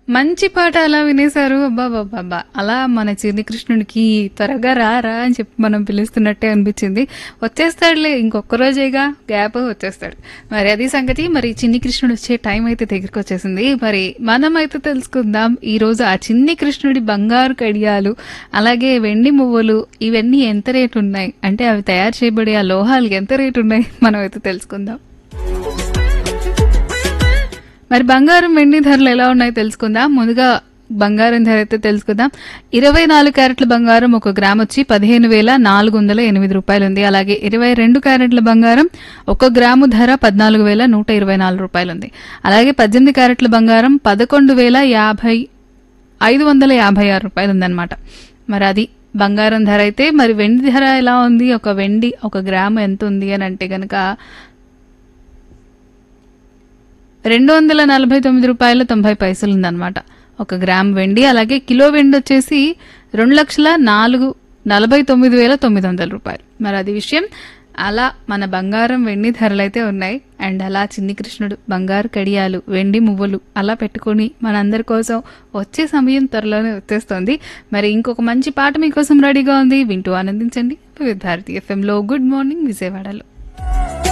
మంచి పాట అలా వినేశారు అబ్బాబాబ్బా అలా మన చిన్ని కృష్ణుడికి త్వరగా రా రా అని చెప్పి మనం పిలుస్తున్నట్టే అనిపించింది వచ్చేస్తాడులే ఇంకొక రోజేగా గ్యాప్ వచ్చేస్తాడు మరి అది సంగతి మరి చిన్ని కృష్ణుడు వచ్చే టైం అయితే దగ్గరికి వచ్చేసింది మరి మనం అయితే తెలుసుకుందాం ఈ రోజు ఆ చిన్ని కృష్ణుడి బంగారు కడియాలు అలాగే వెండి మువ్వలు ఇవన్నీ ఎంత రేటు ఉన్నాయి అంటే అవి తయారు చేయబడే ఆ లోహాలు ఎంత రేటు ఉన్నాయి మనం అయితే తెలుసుకుందాం మరి బంగారం వెండి ధరలు ఎలా ఉన్నాయో తెలుసుకుందాం ముందుగా బంగారం ధర అయితే తెలుసుకుందాం ఇరవై నాలుగు క్యారెట్ల బంగారం ఒక గ్రామ్ వచ్చి పదిహేను వేల నాలుగు వందల ఎనిమిది రూపాయలు ఉంది అలాగే ఇరవై రెండు క్యారెట్ల బంగారం ఒక గ్రాము ధర పద్నాలుగు వేల నూట ఇరవై నాలుగు రూపాయలు ఉంది అలాగే పద్దెనిమిది క్యారెట్ల బంగారం పదకొండు వేల యాభై ఐదు వందల యాభై ఆరు రూపాయలు ఉందన్నమాట మరి అది బంగారం ధర అయితే మరి వెండి ధర ఎలా ఉంది ఒక వెండి ఒక గ్రాము ఎంత ఉంది అని అంటే కనుక రెండు వందల నలభై తొమ్మిది రూపాయల తొంభై పైసలు ఉందన్నమాట ఒక గ్రామ్ వెండి అలాగే కిలో వెండి వచ్చేసి రెండు లక్షల నాలుగు నలభై తొమ్మిది వేల తొమ్మిది వందల రూపాయలు మరి అది విషయం అలా మన బంగారం వెండి ధరలు అయితే ఉన్నాయి అండ్ అలా చిన్ని కృష్ణుడు బంగారు కడియాలు వెండి మువ్వలు అలా పెట్టుకొని మనందరి కోసం వచ్చే సమయం త్వరలోనే వచ్చేస్తుంది మరి ఇంకొక మంచి పాట మీకోసం రెడీగా ఉంది వింటూ ఆనందించండి వివిధ భారతి ఎఫ్ఎంలో గుడ్ మార్నింగ్ విజయవాడలో